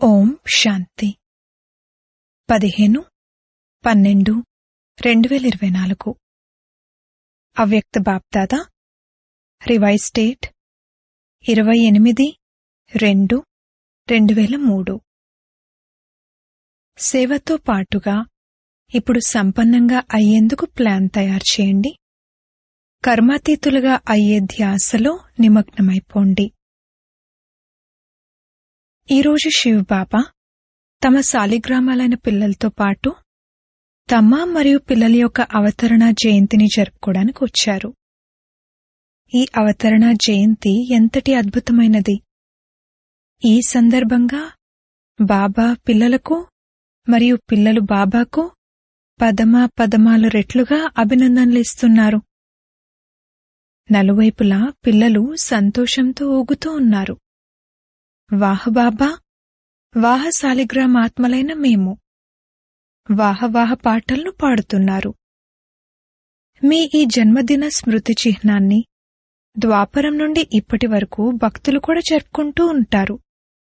ఓం శాంతి పదిహేను పన్నెండు రెండు వేల ఇరవై నాలుగు అవ్యక్త బాప్దాదా రివైజ్ డేట్ ఇరవై ఎనిమిది రెండు రెండు వేల మూడు సేవతో పాటుగా ఇప్పుడు సంపన్నంగా అయ్యేందుకు ప్లాన్ తయారు చేయండి కర్మాతీతులుగా అయ్యే ధ్యాసలో నిమగ్నమైపోండి ఈరోజు శివబాబా తమ సాలిగ్రామాలైన పిల్లలతో పాటు తమ మరియు పిల్లల యొక్క అవతరణ జయంతిని జరుపుకోవడానికి వచ్చారు ఈ అవతరణ జయంతి ఎంతటి అద్భుతమైనది ఈ సందర్భంగా బాబా పిల్లలకు మరియు పిల్లలు బాబాకు పదమా పదమాలు రెట్లుగా అభినందనలు ఇస్తున్నారు నలువైపులా పిల్లలు సంతోషంతో ఊగుతూ ఉన్నారు వాహ బాబా వాహ సాలిగ్రామాత్మలైన మేము వాహ వాహ పాటలను పాడుతున్నారు మీ ఈ జన్మదిన స్మృతి చిహ్నాన్ని ద్వాపరం నుండి ఇప్పటి వరకు భక్తులు కూడా జరుపుకుంటూ ఉంటారు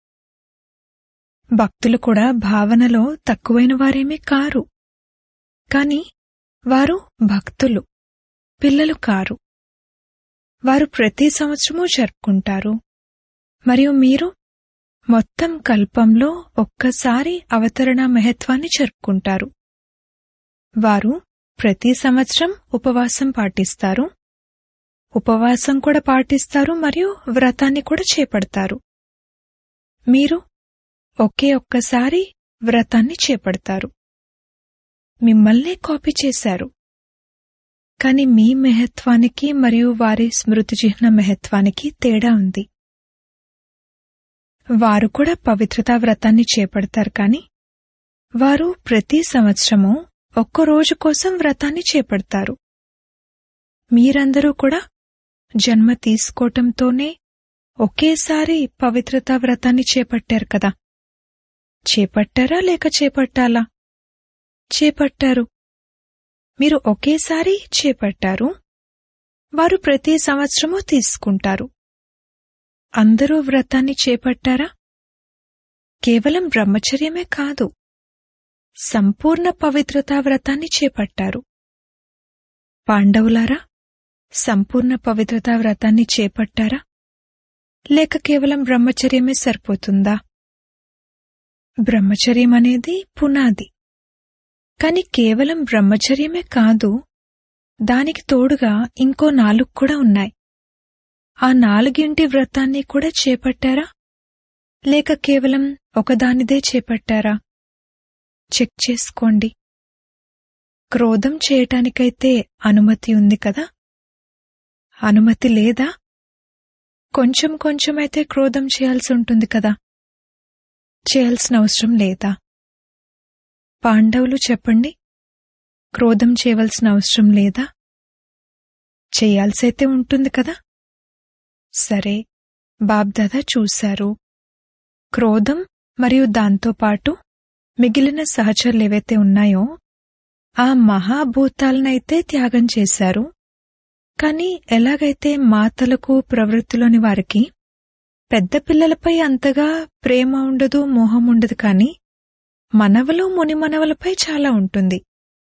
భక్తులు కూడా భావనలో తక్కువైన వారేమీ కారు కాని వారు భక్తులు పిల్లలు కారు వారు ప్రతి సంవత్సరము జరుపుకుంటారు మరియు మీరు మొత్తం కల్పంలో ఒక్కసారి అవతరణ మహత్వాన్ని జరుపుకుంటారు వారు ప్రతి సంవత్సరం ఉపవాసం పాటిస్తారు ఉపవాసం కూడా పాటిస్తారు మరియు వ్రతాన్ని కూడా చేపడతారు మీరు ఒకే ఒక్కసారి వ్రతాన్ని చేపడతారు మిమ్మల్నే కాపీ చేశారు కాని మీ మహత్వానికి మరియు వారి స్మృతి చిహ్న మహత్వానికి తేడా ఉంది వారు కూడా పవిత్రతా వ్రతాన్ని చేపడతారు కాని వారు ప్రతి సంవత్సరము ఒక్క రోజు కోసం వ్రతాన్ని చేపడతారు మీరందరూ కూడా జన్మ తీసుకోవటంతోనే ఒకేసారి పవిత్రతా వ్రతాన్ని చేపట్టారు కదా చేపట్టారా లేక చేపట్టాలా చేపట్టారు మీరు ఒకేసారి చేపట్టారు వారు ప్రతి సంవత్సరము తీసుకుంటారు అందరూ వ్రతాన్ని చేపట్టారా కేవలం బ్రహ్మచర్యమే కాదు సంపూర్ణ పవిత్రతా వ్రతాన్ని చేపట్టారు పాండవులారా సంపూర్ణ పవిత్రతా వ్రతాన్ని చేపట్టారా లేక కేవలం బ్రహ్మచర్యమే సరిపోతుందా బ్రహ్మచర్యం అనేది పునాది కాని కేవలం బ్రహ్మచర్యమే కాదు దానికి తోడుగా ఇంకో నాలుగు కూడా ఉన్నాయి ఆ నాలుగింటి వ్రతాన్ని కూడా చేపట్టారా లేక కేవలం ఒకదానిదే చేపట్టారా చెక్ చేసుకోండి క్రోధం చేయటానికైతే అనుమతి ఉంది కదా అనుమతి లేదా కొంచెం కొంచెమైతే క్రోధం చేయాల్సి ఉంటుంది కదా చేయాల్సిన అవసరం లేదా పాండవులు చెప్పండి క్రోధం చేయవలసిన అవసరం లేదా చేయాల్సైతే ఉంటుంది కదా సరే బాబ్దాదా చూశారు క్రోధం మరియు దాంతోపాటు మిగిలిన సహచరులేవైతే ఉన్నాయో ఆ మహాభూతాలనైతే త్యాగం చేశారు కాని ఎలాగైతే మాతలకు ప్రవృత్తిలోని వారికి పెద్ద పిల్లలపై అంతగా ప్రేమ ఉండదు మోహం ఉండదు కాని మనవలు మునిమనవలపై చాలా ఉంటుంది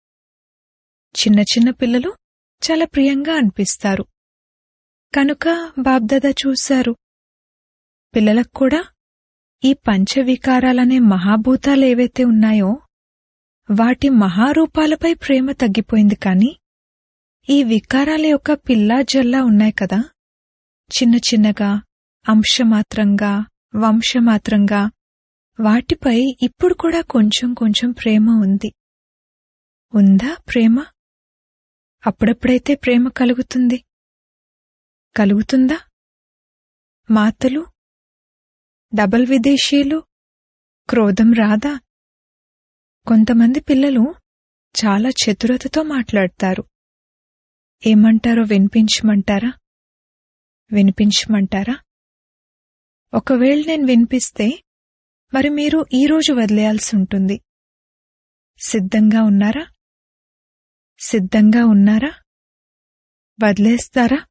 చిన్న చిన్న పిల్లలు చాలా ప్రియంగా అనిపిస్తారు కనుక బాబ్దాదా చూశారు పిల్లలకు కూడా ఈ పంచవికారాలనే మహాభూతాలు ఏవైతే ఉన్నాయో వాటి మహారూపాలపై ప్రేమ తగ్గిపోయింది కాని ఈ వికారాల యొక్క పిల్లా జల్లా ఉన్నాయి కదా చిన్న చిన్నగా అంశమాత్రంగా వంశమాత్రంగా వాటిపై ఇప్పుడు కూడా కొంచెం కొంచెం ప్రేమ ఉంది ఉందా ప్రేమ అప్పుడప్పుడైతే ప్రేమ కలుగుతుంది కలుగుతుందా మాతలు డబల్ విదేశీయులు క్రోధం రాదా కొంతమంది పిల్లలు చాలా చతురతతో మాట్లాడతారు ఏమంటారో వినిపించమంటారా వినిపించమంటారా ఒకవేళ నేను వినిపిస్తే మరి మీరు ఈరోజు వదిలేయాల్సి ఉంటుంది సిద్ధంగా ఉన్నారా సిద్ధంగా ఉన్నారా వదిలేస్తారా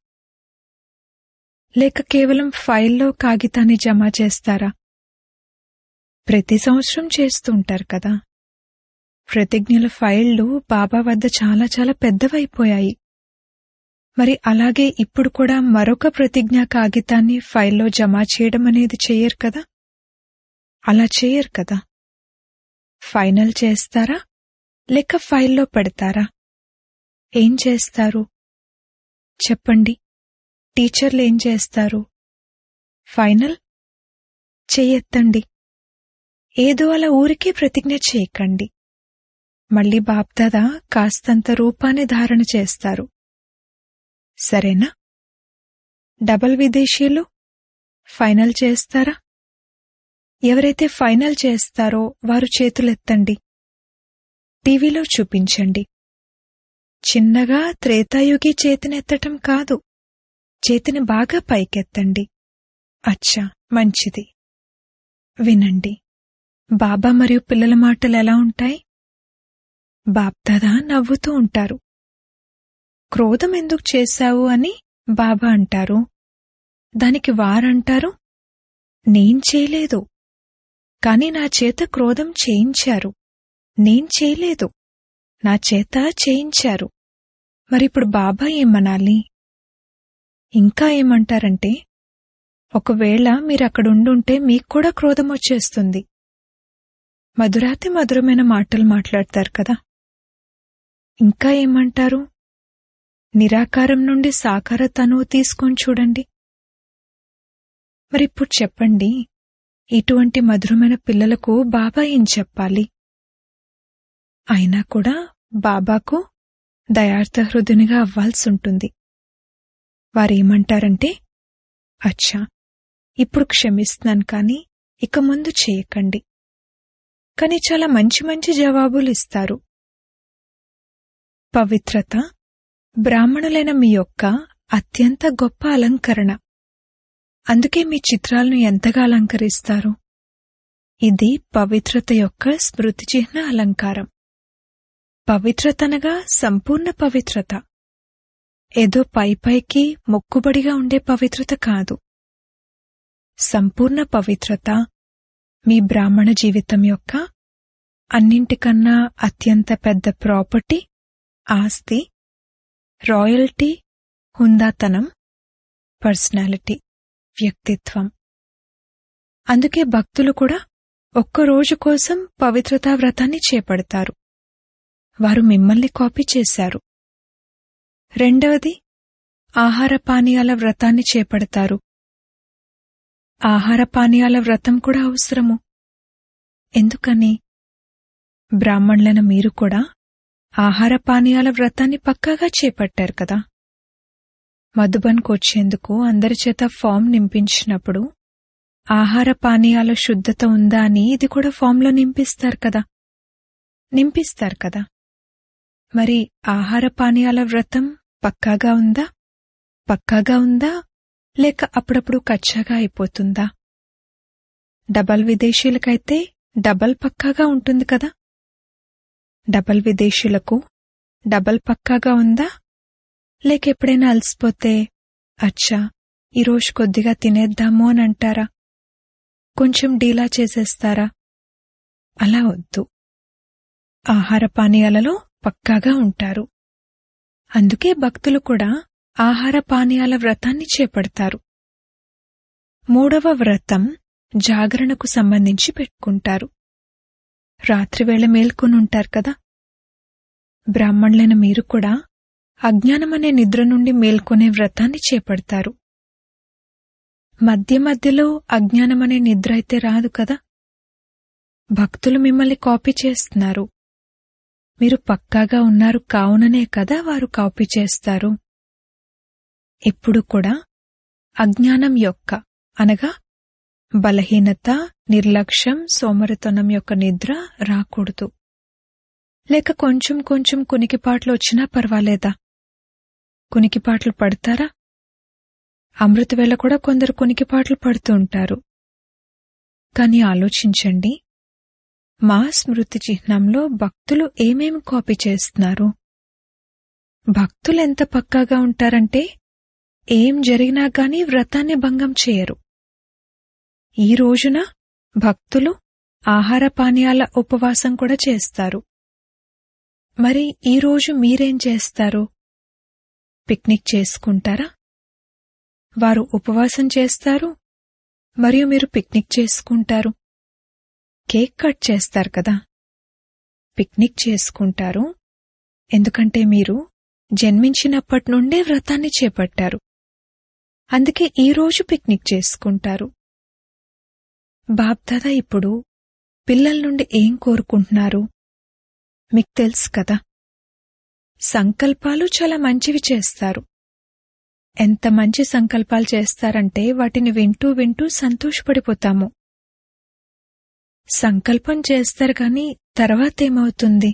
లేక కేవలం ఫైల్లో కాగితాన్ని జమ చేస్తారా ప్రతి సంవత్సరం చేస్తూ ఉంటారు కదా ప్రతిజ్ఞల ఫైళ్లు బాబా వద్ద చాలా చాలా పెద్దవైపోయాయి మరి అలాగే ఇప్పుడు కూడా మరొక ప్రతిజ్ఞా కాగితాన్ని ఫైల్లో జమ చేయడం అనేది చెయ్యరు కదా అలా చెయ్యరు కదా ఫైనల్ చేస్తారా లేక ఫైల్లో పెడతారా ఏం చేస్తారు చెప్పండి టీచర్లు ఏం చేస్తారు ఫైనల్ చెయ్యెత్తండి ఏదో అలా ఊరికే ప్రతిజ్ఞ చేయకండి మళ్ళీ బాప్దాదా కాస్తంత రూపాన్ని ధారణ చేస్తారు సరేనా డబల్ విదేశీయులు ఫైనల్ చేస్తారా ఎవరైతే ఫైనల్ చేస్తారో వారు చేతులెత్తండి టీవీలో చూపించండి చిన్నగా త్రేతాయుగి చేతినెత్తటం కాదు చేతిని బాగా పైకెత్తండి అచ్చా మంచిది వినండి బాబా మరియు పిల్లల మాటలు ఎలా ఉంటాయి బాప్దాదా నవ్వుతూ ఉంటారు క్రోధం ఎందుకు చేశావు అని బాబా అంటారు దానికి వారంటారు నేన్ చేయలేదు కాని నా చేత క్రోధం చేయించారు నేన్ చేయలేదు నా చేత చేయించారు మరిప్పుడు బాబా ఏమనాలి ఇంకా ఏమంటారంటే ఒకవేళ మీరక్కడుండుంటే మీకు కూడా క్రోధం వచ్చేస్తుంది మధురాతి మధురమైన మాటలు మాట్లాడతారు కదా ఇంకా ఏమంటారు నిరాకారం నుండి సాకార తనువు తీసుకొని చూడండి మరిప్పుడు చెప్పండి ఇటువంటి మధురమైన పిల్లలకు బాబా ఏం చెప్పాలి అయినా కూడా బాబాకు దయార్థ హృదయునిగా అవ్వాల్సుంటుంది వారేమంటారంటే అచ్చా ఇప్పుడు క్షమిస్తున్నాను కాని ఇక ముందు చేయకండి కాని చాలా మంచి మంచి జవాబులు ఇస్తారు పవిత్రత బ్రాహ్మణులైన మీ యొక్క అత్యంత గొప్ప అలంకరణ అందుకే మీ చిత్రాలను ఎంతగా అలంకరిస్తారు ఇది పవిత్రత యొక్క స్మృతి చిహ్న అలంకారం పవిత్రతనగా సంపూర్ణ పవిత్రత ఏదో పైపైకి మొక్కుబడిగా ఉండే పవిత్రత కాదు సంపూర్ణ పవిత్రత మీ బ్రాహ్మణ జీవితం యొక్క అన్నింటికన్నా అత్యంత పెద్ద ప్రాపర్టీ ఆస్తి రాయల్టీ హుందాతనం పర్సనాలిటీ వ్యక్తిత్వం అందుకే భక్తులు కూడా ఒక్క రోజు కోసం పవిత్రతా వ్రతాన్ని చేపడతారు వారు మిమ్మల్ని కాపీ చేశారు రెండవది ఆహార పానీయాల వ్రతాన్ని చేపడతారు ఆహార పానీయాల వ్రతం కూడా అవసరము ఎందుకని బ్రాహ్మణులైన మీరు కూడా ఆహార పానీయాల వ్రతాన్ని పక్కాగా చేపట్టారు కదా మధుబన్కు వచ్చేందుకు అందరి చేత ఫామ్ నింపించినప్పుడు ఆహార పానీయాల శుద్ధత ఉందా అని ఇది కూడా ఫామ్లో నింపిస్తారు కదా నింపిస్తారు కదా మరి ఆహార పానీయాల వ్రతం పక్కాగా ఉందా పక్కాగా ఉందా లేక అప్పుడప్పుడు కచ్చాగా అయిపోతుందా డబల్ విదేశీయులకైతే డబల్ పక్కాగా ఉంటుంది కదా డబల్ విదేశీయులకు డబల్ పక్కాగా ఉందా లేక ఎప్పుడైనా అలసిపోతే అచ్చా ఈరోజు కొద్దిగా తినేద్దాము అని అంటారా కొంచెం డీలా చేసేస్తారా అలా వద్దు ఆహార పానీయాలలో పక్కాగా ఉంటారు అందుకే భక్తులు కూడా ఆహార పానీయాల వ్రతాన్ని చేపడతారు మూడవ వ్రతం జాగరణకు సంబంధించి పెట్టుకుంటారు రాత్రివేళ మేల్కొనుంటారు కదా బ్రాహ్మణులైన మీరు కూడా అజ్ఞానమనే నిద్ర నుండి మేల్కొనే వ్రతాన్ని చేపడతారు మధ్య మధ్యలో అజ్ఞానమనే నిద్ర అయితే రాదు కదా భక్తులు మిమ్మల్ని కాపీ చేస్తున్నారు మీరు పక్కాగా ఉన్నారు కావుననే కదా వారు కాపీ చేస్తారు ఎప్పుడు కూడా అజ్ఞానం యొక్క అనగా బలహీనత నిర్లక్ష్యం సోమరితనం యొక్క నిద్ర రాకూడదు లేక కొంచెం కొంచెం కునికిపాట్లు వచ్చినా పర్వాలేదా కునికిపాట్లు పడతారా అమృతవేళ కూడా కొందరు కునికిపాట్లు పడుతూ ఉంటారు కాని ఆలోచించండి మా స్మృతి చిహ్నంలో భక్తులు ఏమేమి కాపీ చేస్తున్నారు భక్తులు ఎంత పక్కాగా ఉంటారంటే ఏం జరిగినా గాని వ్రతాన్ని భంగం చేయరు ఈ రోజున భక్తులు ఆహార పానీయాల ఉపవాసం కూడా చేస్తారు మరి ఈరోజు మీరేం చేస్తారు పిక్నిక్ చేసుకుంటారా వారు ఉపవాసం చేస్తారు మరియు మీరు పిక్నిక్ చేసుకుంటారు కేక్ కట్ చేస్తారు కదా పిక్నిక్ చేసుకుంటారు ఎందుకంటే మీరు జన్మించినప్పటి నుండే వ్రతాన్ని చేపట్టారు అందుకే ఈరోజు పిక్నిక్ చేసుకుంటారు బాబ్దాదా ఇప్పుడు పిల్లల నుండి ఏం కోరుకుంటున్నారు మీకు తెలుసు కదా సంకల్పాలు చాలా మంచివి చేస్తారు ఎంత మంచి సంకల్పాలు చేస్తారంటే వాటిని వింటూ వింటూ సంతోషపడిపోతాము సంకల్పం చేస్తారు కాని తర్వాతేమవుతుంది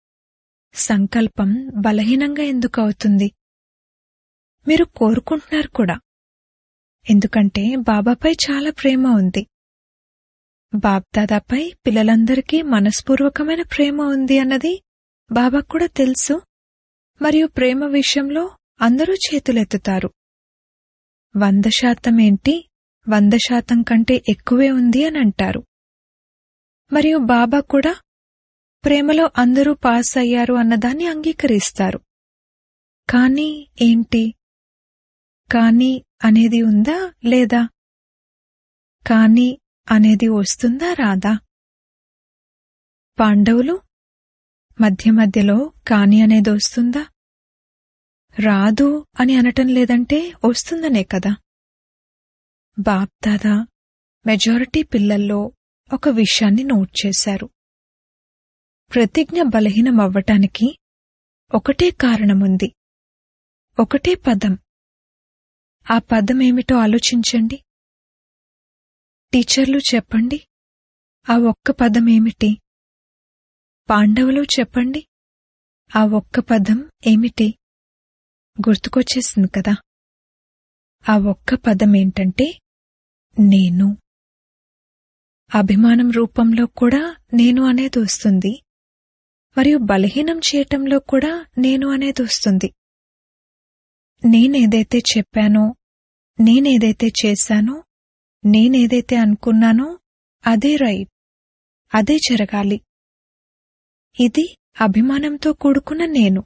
సంకల్పం బలహీనంగా ఎందుకు అవుతుంది మీరు కోరుకుంటున్నారు కూడా ఎందుకంటే బాబాపై చాలా ప్రేమ ఉంది బాబ్దాదాపై పిల్లలందరికీ మనస్పూర్వకమైన ప్రేమ ఉంది అన్నది బాబాకు కూడా తెలుసు మరియు ప్రేమ విషయంలో అందరూ చేతులెత్తుతారు వంద శాతం ఏంటి వంద శాతం కంటే ఎక్కువే ఉంది అని అంటారు మరియు బాబా కూడా ప్రేమలో అందరూ పాస్ అయ్యారు అన్నదాన్ని అంగీకరిస్తారు కానీ ఏంటి కానీ అనేది ఉందా లేదా కానీ అనేది వస్తుందా రాదా పాండవులు మధ్య మధ్యలో కాని అనేది వస్తుందా రాదు అని అనటం లేదంటే వస్తుందనే కదా బాప్దాదా మెజారిటీ పిల్లల్లో ఒక విషయాన్ని నోట్ చేశారు ప్రతిజ్ఞ బలహీనమవ్వటానికి ఒకటే కారణముంది ఒకటే పదం ఆ పదం ఏమిటో ఆలోచించండి టీచర్లు చెప్పండి ఆ ఒక్క పదం ఏమిటి పాండవులు చెప్పండి ఆ ఒక్క పదం ఏమిటి గుర్తుకొచ్చేసింది కదా ఆ ఒక్క పదం ఏంటంటే నేను అభిమానం రూపంలో కూడా నేను అనేది వస్తుంది మరియు బలహీనం చేయటంలో కూడా నేను అనేది వస్తుంది నేనేదైతే చెప్పానో నేనేదైతే చేశానో నేనేదైతే అనుకున్నానో అదే రైట్ అదే జరగాలి ఇది అభిమానంతో కూడుకున్న నేను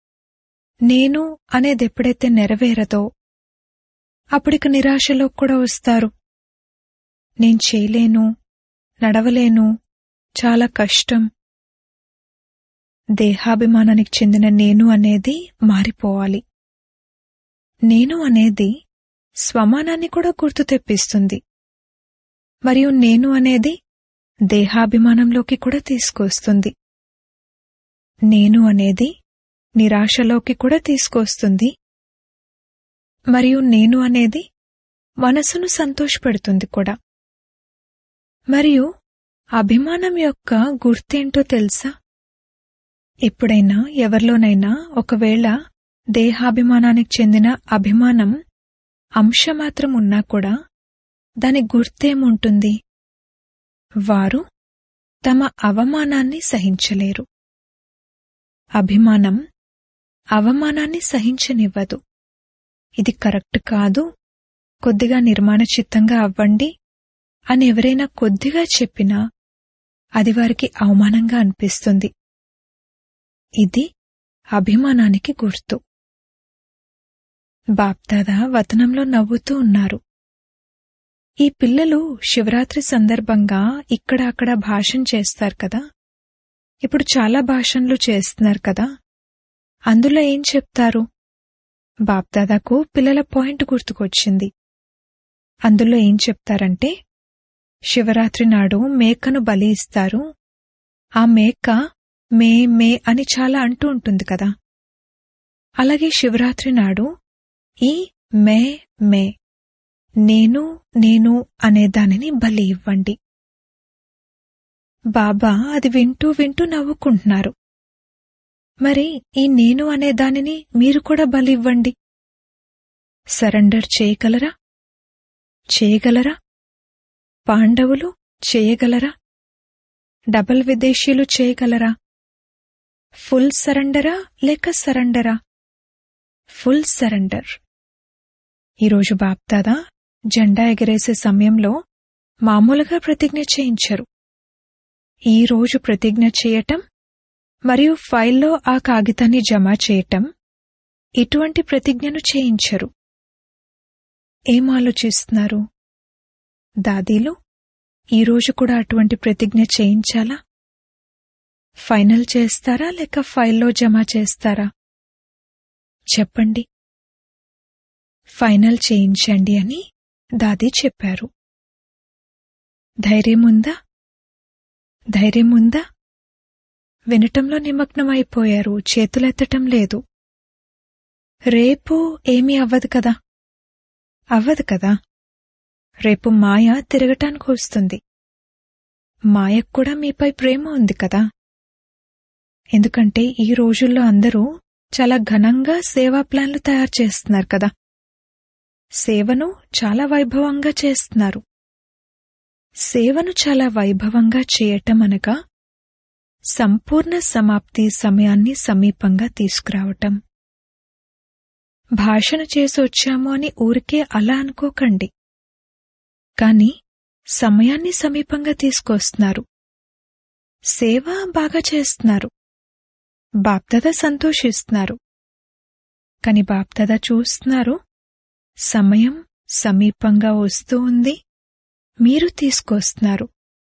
నేను అనేది ఎప్పుడైతే నెరవేరదో అప్పుడిక నిరాశలో కూడా వస్తారు నేను చేయలేను నడవలేను చాలా కష్టం దేహాభిమానానికి చెందిన నేను అనేది మారిపోవాలి నేను అనేది స్వమానాన్ని కూడా గుర్తు తెప్పిస్తుంది మరియు నేను అనేది దేహాభిమానంలోకి కూడా తీసుకొస్తుంది నేను అనేది నిరాశలోకి కూడా తీసుకొస్తుంది మరియు నేను అనేది మనసును సంతోషపెడుతుంది కూడా మరియు అభిమానం యొక్క గుర్తేంటో తెలుసా ఎప్పుడైనా ఎవరిలోనైనా ఒకవేళ దేహాభిమానానికి చెందిన అభిమానం అంశమాత్రం ఉన్నా కూడా దాని గుర్తేముంటుంది వారు తమ అవమానాన్ని సహించలేరు అభిమానం అవమానాన్ని సహించనివ్వదు ఇది కరెక్ట్ కాదు కొద్దిగా నిర్మాణ చిత్తంగా అవ్వండి అని ఎవరైనా కొద్దిగా చెప్పినా అది వారికి అవమానంగా అనిపిస్తుంది ఇది అభిమానానికి గుర్తు బాప్దాదా వతనంలో నవ్వుతూ ఉన్నారు ఈ పిల్లలు శివరాత్రి సందర్భంగా ఇక్కడ అక్కడ భాషణ చేస్తారు కదా ఇప్పుడు చాలా భాషణలు చేస్తున్నారు కదా అందులో ఏం చెప్తారు బాప్దాదాకు పిల్లల పాయింట్ గుర్తుకొచ్చింది అందులో ఏం చెప్తారంటే శివరాత్రి నాడు మేకను బలి ఇస్తారు ఆ మేక మే మే అని చాలా అంటూ ఉంటుంది కదా అలాగే శివరాత్రి నాడు ఈ మే మే నేను నేను అనే దానిని బలి ఇవ్వండి బాబా అది వింటూ వింటూ నవ్వుకుంటున్నారు మరి ఈ నేను అనే దానిని మీరు కూడా బలి ఇవ్వండి సరెండర్ చేయగలరా చేయగలరా పాండవులు చేయగలరా డబల్ విదేశీయులు చేయగలరా ఫుల్ సరెండరా లేక సరెండరా ఫుల్ సరెండర్ ఈరోజు బాప్దాదా జెండా ఎగరేసే సమయంలో మామూలుగా ప్రతిజ్ఞ చేయించరు ఈ రోజు ప్రతిజ్ఞ చేయటం మరియు ఫైల్లో ఆ కాగితాన్ని జమ చేయటం ఇటువంటి ప్రతిజ్ఞను చేయించరు ఏం ఆలోచిస్తున్నారు దాదీలు ఈరోజు కూడా అటువంటి ప్రతిజ్ఞ చేయించాలా ఫైనల్ చేస్తారా లేక ఫైల్లో జమ చేస్తారా చెప్పండి ఫైనల్ చేయించండి అని దాది చెప్పారు ధైర్యముందా ధైర్యముందా వినటంలో నిమగ్నమైపోయారు చేతులెత్తటం లేదు రేపు ఏమీ అవ్వదు కదా అవ్వదు కదా రేపు మాయ తిరగటానికి వస్తుంది మాయకు కూడా మీపై ప్రేమ ఉంది కదా ఎందుకంటే ఈ రోజుల్లో అందరూ చాలా ఘనంగా సేవా ప్లాన్లు తయారు చేస్తున్నారు కదా సేవను చాలా వైభవంగా చేస్తున్నారు సేవను చాలా వైభవంగా చేయటం అనగా సంపూర్ణ సమాప్తి సమయాన్ని సమీపంగా తీసుకురావటం భాషణ చేసి వచ్చాము అని ఊరికే అలా అనుకోకండి కాని సమయాన్ని సమీపంగా తీసుకొస్తున్నారు సేవ బాగా చేస్తున్నారు బాప్దాద సంతోషిస్తున్నారు కాని బాప్దాద చూస్తున్నారు సమయం సమీపంగా వస్తూ ఉంది మీరు తీసుకొస్తున్నారు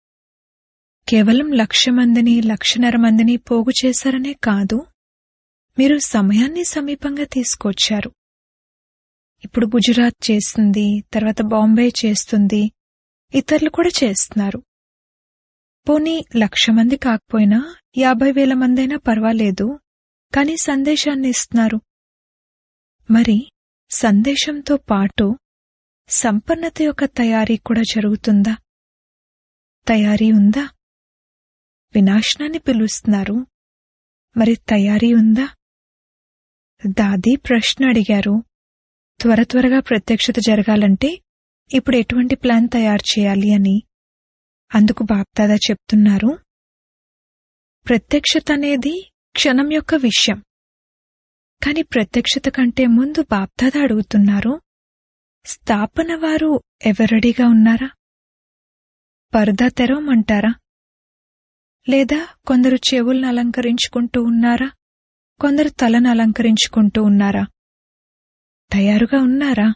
కేవలం లక్ష మందిని లక్షన్నర మందిని పోగు చేశారనే కాదు మీరు సమయాన్ని సమీపంగా తీసుకొచ్చారు ఇప్పుడు గుజరాత్ చేస్తుంది తర్వాత బాంబే చేస్తుంది ఇతరులు కూడా చేస్తున్నారు పోనీ లక్ష మంది కాకపోయినా యాభై వేల మందైనా పర్వాలేదు కాని సందేశాన్ని ఇస్తున్నారు మరి సందేశంతో పాటు సంపన్నత యొక్క తయారీ కూడా జరుగుతుందా తయారీ ఉందా వినాశనాన్ని పిలుస్తున్నారు మరి తయారీ ఉందా దాది ప్రశ్న అడిగారు త్వర త్వరగా ప్రత్యక్షత జరగాలంటే ఇప్పుడు ఎటువంటి ప్లాన్ తయారు చేయాలి అని అందుకు బాప్దాదా చెప్తున్నారు ప్రత్యక్షత అనేది క్షణం యొక్క విషయం కాని ప్రత్యక్షత కంటే ముందు బాప్దాదా అడుగుతున్నారు స్థాపన వారు ఎవరడిగా ఉన్నారా పరదా తెరవమంటారా లేదా కొందరు చెవులను అలంకరించుకుంటూ ఉన్నారా కొందరు తలను అలంకరించుకుంటూ ఉన్నారా తయారుగా ఉన్నారా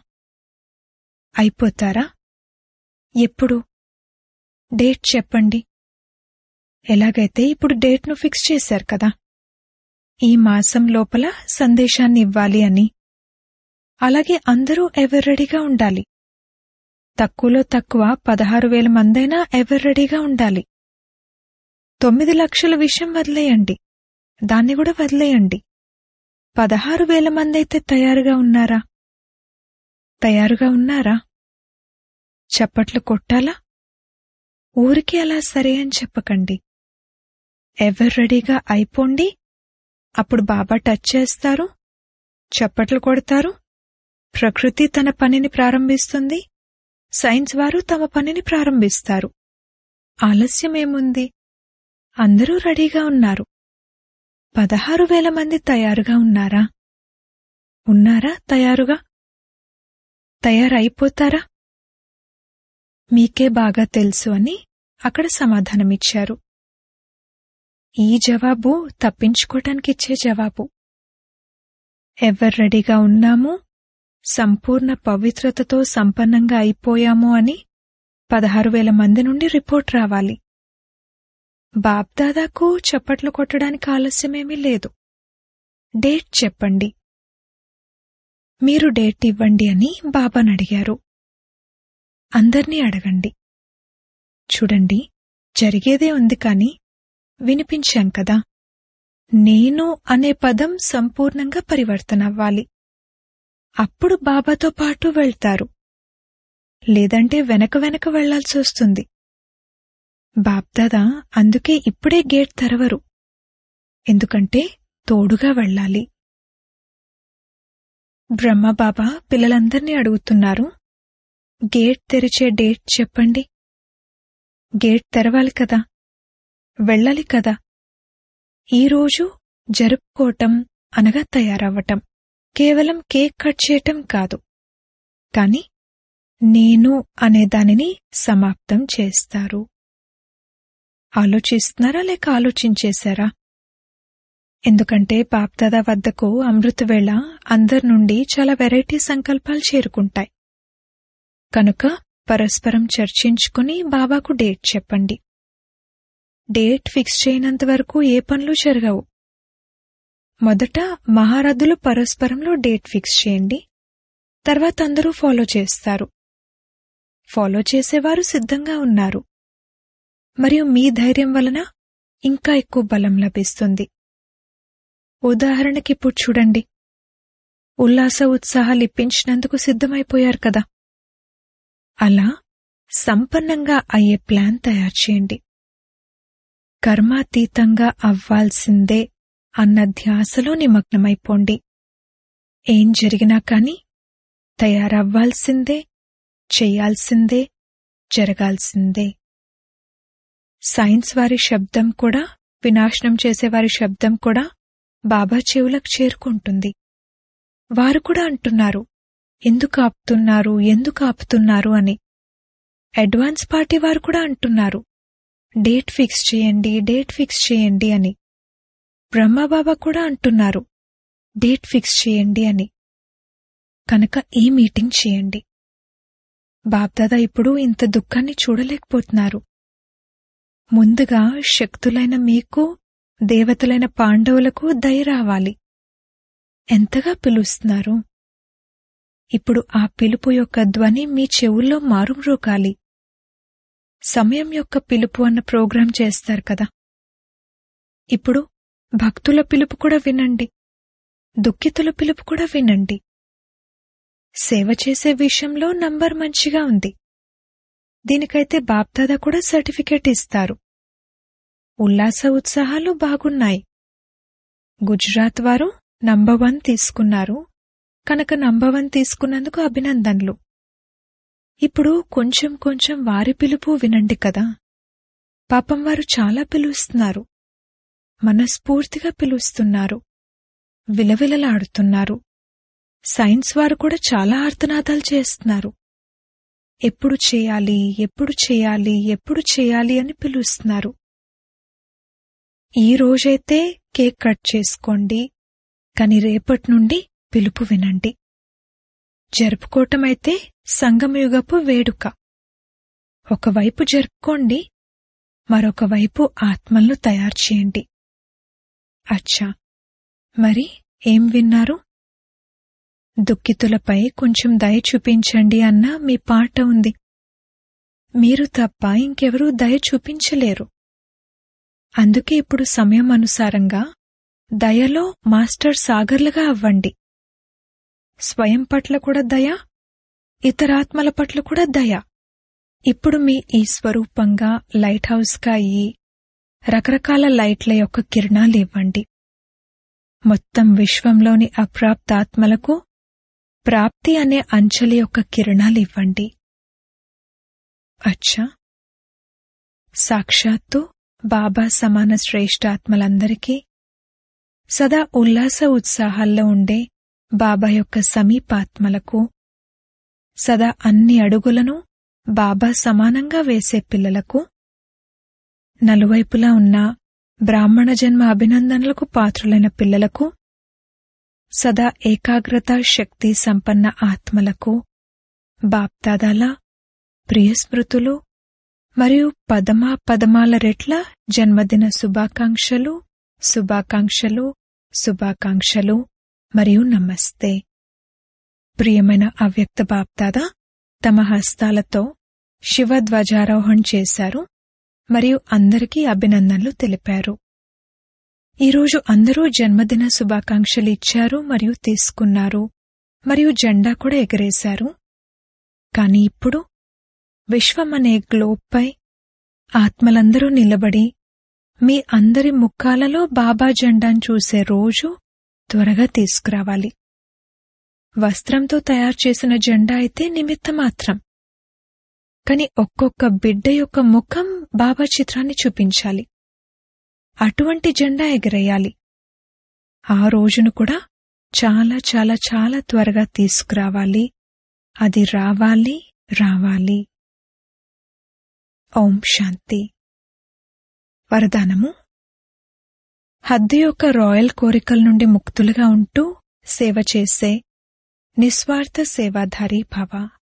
అయిపోతారా ఎప్పుడు డేట్ చెప్పండి ఎలాగైతే ఇప్పుడు డేట్ను ఫిక్స్ చేశారు కదా ఈ మాసం లోపల సందేశాన్ని ఇవ్వాలి అని అలాగే అందరూ ఎవర్ రెడీగా ఉండాలి తక్కువలో తక్కువ పదహారు వేల మందైనా ఎవర్ రెడీగా ఉండాలి తొమ్మిది లక్షల విషయం వదిలేయండి దాన్ని కూడా వదిలేయండి పదహారు వేల మందైతే తయారుగా ఉన్నారా తయారుగా ఉన్నారా చప్పట్లు కొట్టాలా ఊరికి అలా సరే అని చెప్పకండి ఎవరు రెడీగా అయిపోండి అప్పుడు బాబా టచ్ చేస్తారు చప్పట్లు కొడతారు ప్రకృతి తన పనిని ప్రారంభిస్తుంది సైన్స్ వారు తమ పనిని ప్రారంభిస్తారు ఆలస్యమేముంది అందరూ రెడీగా ఉన్నారు పదహారు వేల మంది తయారుగా ఉన్నారా ఉన్నారా తయారుగా తయారైపోతారా మీకే బాగా తెలుసు అని అక్కడ సమాధానమిచ్చారు ఈ జవాబు తప్పించుకోటానికిచ్చే జవాబు ఎవరు రెడీగా ఉన్నాము సంపూర్ణ పవిత్రతతో సంపన్నంగా అయిపోయాము అని పదహారు వేల మంది నుండి రిపోర్ట్ రావాలి బాబ్దాదాకు చప్పట్లు కొట్టడానికి ఆలస్యమేమీ లేదు డేట్ చెప్పండి మీరు డేట్ ఇవ్వండి అని బాబాని అడిగారు అందర్నీ అడగండి చూడండి జరిగేదే ఉంది కాని వినిపించాం కదా నేను అనే పదం సంపూర్ణంగా పరివర్తనవ్వాలి అప్పుడు బాబాతో పాటు వెళ్తారు లేదంటే వెనక వెనక వెళ్లాల్సి వస్తుంది బాబ్దాదా అందుకే ఇప్పుడే గేట్ తెరవరు ఎందుకంటే తోడుగా వెళ్ళాలి బ్రహ్మబాబా పిల్లలందర్నీ అడుగుతున్నారు గేట్ తెరిచే డేట్ చెప్పండి గేట్ తెరవాలి కదా వెళ్ళాలి కదా ఈరోజు జరుపుకోవటం అనగా తయారవ్వటం కేవలం కేక్ కట్ చేయటం కాదు కాని నేను అనే దానిని సమాప్తం చేస్తారు ఆలోచిస్తున్నారా లేక ఆలోచించేశారా ఎందుకంటే బాప్దాదా వద్దకు అమృతవేళ అందరి నుండి చాలా వెరైటీ సంకల్పాలు చేరుకుంటాయి కనుక పరస్పరం చర్చించుకుని బాబాకు డేట్ చెప్పండి డేట్ ఫిక్స్ చేయనంత వరకు ఏ పనులు జరగవు మొదట మహారథులు పరస్పరంలో డేట్ ఫిక్స్ చేయండి తర్వాత అందరూ ఫాలో చేస్తారు ఫాలో చేసేవారు సిద్ధంగా ఉన్నారు మరియు మీ ధైర్యం వలన ఇంకా ఎక్కువ బలం లభిస్తుంది ఉదాహరణకి ఇప్పుడు చూడండి ఉల్లాస ఉత్సాహాలు ఇప్పించినందుకు సిద్ధమైపోయారు కదా అలా సంపన్నంగా అయ్యే ప్లాన్ తయారు చేయండి కర్మాతీతంగా అవ్వాల్సిందే అన్న ధ్యాసలో నిమగ్నమైపోండి ఏం జరిగినా కాని తయారవ్వాల్సిందే చెయ్యాల్సిందే జరగాల్సిందే సైన్స్ వారి శబ్దం కూడా వినాశనం చేసేవారి శబ్దం కూడా బాబా చెవులకు చేరుకుంటుంది వారు కూడా అంటున్నారు ఎందుకు ఆపుతున్నారు ఎందుకు ఆపుతున్నారు అని అడ్వాన్స్ పార్టీ వారు కూడా అంటున్నారు డేట్ ఫిక్స్ చేయండి డేట్ ఫిక్స్ చేయండి అని బ్రహ్మబాబా కూడా అంటున్నారు డేట్ ఫిక్స్ చేయండి అని కనుక ఈ మీటింగ్ చేయండి బాబ్దాదా ఇప్పుడు ఇంత దుఃఖాన్ని చూడలేకపోతున్నారు ముందుగా శక్తులైన మీకు దేవతలైన పాండవులకు దయ రావాలి ఎంతగా పిలుస్తున్నారు ఇప్పుడు ఆ పిలుపు యొక్క ధ్వని మీ చెవుల్లో మారుమ్రోగాలి సమయం యొక్క పిలుపు అన్న ప్రోగ్రాం చేస్తారు కదా ఇప్పుడు భక్తుల పిలుపు కూడా వినండి దుఃఖితుల పిలుపు కూడా వినండి సేవ చేసే విషయంలో నంబర్ మంచిగా ఉంది దీనికైతే బాప్దాదా కూడా సర్టిఫికేట్ ఇస్తారు ఉల్లాస ఉత్సాహాలు బాగున్నాయి గుజరాత్ వారు నంబర్ వన్ తీసుకున్నారు కనుక నంబర్ వన్ తీసుకున్నందుకు అభినందనలు ఇప్పుడు కొంచెం కొంచెం వారి పిలుపు వినండి కదా పాపం వారు చాలా పిలుస్తున్నారు మనస్ఫూర్తిగా పిలుస్తున్నారు విలవిలలాడుతున్నారు సైన్స్ వారు కూడా చాలా ఆర్తనాదాలు చేస్తున్నారు ఎప్పుడు చేయాలి ఎప్పుడు చేయాలి ఎప్పుడు చేయాలి అని పిలుస్తున్నారు ఈ రోజైతే కేక్ కట్ చేసుకోండి కాని రేపటి నుండి పిలుపు వినండి జరుపుకోవటమైతే సంగమయుగపు వేడుక ఒకవైపు జరుపుకోండి మరొక వైపు ఆత్మలను తయారు చేయండి అచ్చా మరి ఏం విన్నారు దుఃఖితులపై కొంచెం దయ చూపించండి అన్న మీ పాట ఉంది మీరు తప్ప ఇంకెవరూ దయ చూపించలేరు అందుకే ఇప్పుడు సమయం అనుసారంగా దయలో మాస్టర్ సాగర్లుగా అవ్వండి స్వయం పట్ల కూడా దయ ఇతరాత్మల పట్ల కూడా దయ ఇప్పుడు మీ ఈ స్వరూపంగా లైట్ హౌస్గా అయ్యి రకరకాల లైట్ల యొక్క కిరణాలు ఇవ్వండి మొత్తం విశ్వంలోని అప్రాప్తాత్మలకు ప్రాప్తి అనే అంచలి యొక్క కిరణాలు ఇవ్వండి అచ్చా సాక్షాత్తు బాబా సమాన శ్రేష్ఠాత్మలందరికీ సదా ఉల్లాస ఉత్సాహాల్లో ఉండే బాబా యొక్క సమీపాత్మలకు సదా అన్ని అడుగులను బాబా సమానంగా వేసే పిల్లలకు నలువైపులా ఉన్న బ్రాహ్మణ జన్మ అభినందనలకు పాత్రులైన పిల్లలకు సదా ఏకాగ్రత శక్తి సంపన్న ఆత్మలకు బాప్దాదాల ప్రియస్మృతులు మరియు పదమా పదమాల రెట్ల జన్మదిన శుభాకాంక్షలు శుభాకాంక్షలు శుభాకాంక్షలు మరియు నమస్తే ప్రియమైన అవ్యక్త బాప్దాదా తమ హస్తాలతో శివధ్వజారోహణ చేశారు మరియు అందరికీ అభినందనలు తెలిపారు ఈరోజు అందరూ జన్మదిన శుభాకాంక్షలు ఇచ్చారు మరియు తీసుకున్నారు మరియు జెండా కూడా ఎగరేశారు కాని ఇప్పుడు విశ్వమనే గ్లోబ్పై ఆత్మలందరూ నిలబడి మీ అందరి ముఖాలలో బాబా జెండాను చూసే రోజు త్వరగా తీసుకురావాలి వస్త్రంతో తయారు చేసిన జెండా అయితే నిమిత్త మాత్రం కాని ఒక్కొక్క బిడ్డ యొక్క ముఖం బాబా చిత్రాన్ని చూపించాలి అటువంటి జెండా ఎగరేయాలి ఆ రోజును కూడా చాలా చాలా చాలా త్వరగా తీసుకురావాలి అది రావాలి రావాలి ఓం శాంతి వరదానము హద్దు యొక్క రాయల్ కోరికల నుండి ముక్తులుగా ఉంటూ సేవ చేసే నిస్వార్థ సేవాధారి భవ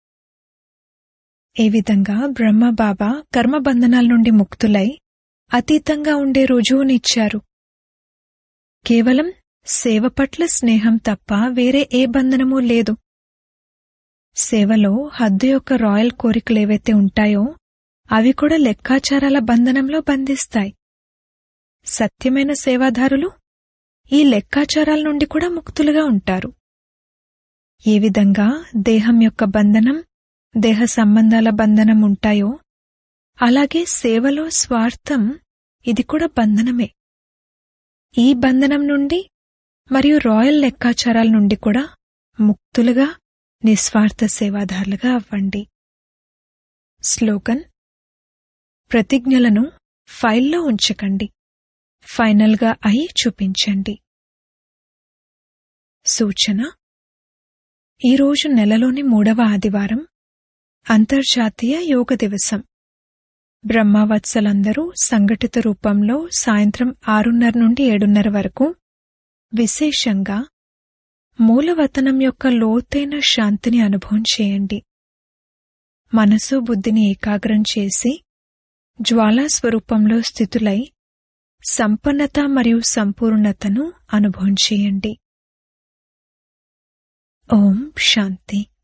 ఏ విధంగా బ్రహ్మ బాబా కర్మబంధనాల నుండి ముక్తులై అతీతంగా ఉండే రుజువునిచ్చారు కేవలం సేవ పట్ల స్నేహం తప్ప వేరే ఏ బంధనమూ లేదు సేవలో హద్దు యొక్క రాయల్ కోరికలు ఏవైతే ఉంటాయో అవి కూడా లెక్కాచారాల బంధనంలో బంధిస్తాయి సత్యమైన సేవాదారులు ఈ లెక్కాచారాల నుండి కూడా ముక్తులుగా ఉంటారు ఏ విధంగా దేహం యొక్క బంధనం దేహ సంబంధాల బంధనం ఉంటాయో అలాగే సేవలో స్వార్థం ఇది కూడా బంధనమే ఈ బంధనం నుండి మరియు రాయల్ లెక్కాచారాల నుండి కూడా ముక్తులుగా నిస్వార్థ సేవాదారులుగా అవ్వండి స్లోగన్ ప్రతిజ్ఞలను ఫైల్లో ఉంచకండి ఫైనల్గా అయి చూపించండి సూచన ఈరోజు నెలలోని మూడవ ఆదివారం అంతర్జాతీయ యోగ దివసం బ్రహ్మవత్సలందరూ సంఘటిత రూపంలో సాయంత్రం ఆరున్నర నుండి ఏడున్నర వరకు విశేషంగా మూలవతనం యొక్క లోతైన శాంతిని అనుభవం చేయండి మనసు బుద్ధిని ఏకాగ్రం చేసి జ్వాలా స్వరూపంలో స్థితులై సంపన్నత మరియు సంపూర్ణతను అనుభవం చేయండి ఓం శాంతి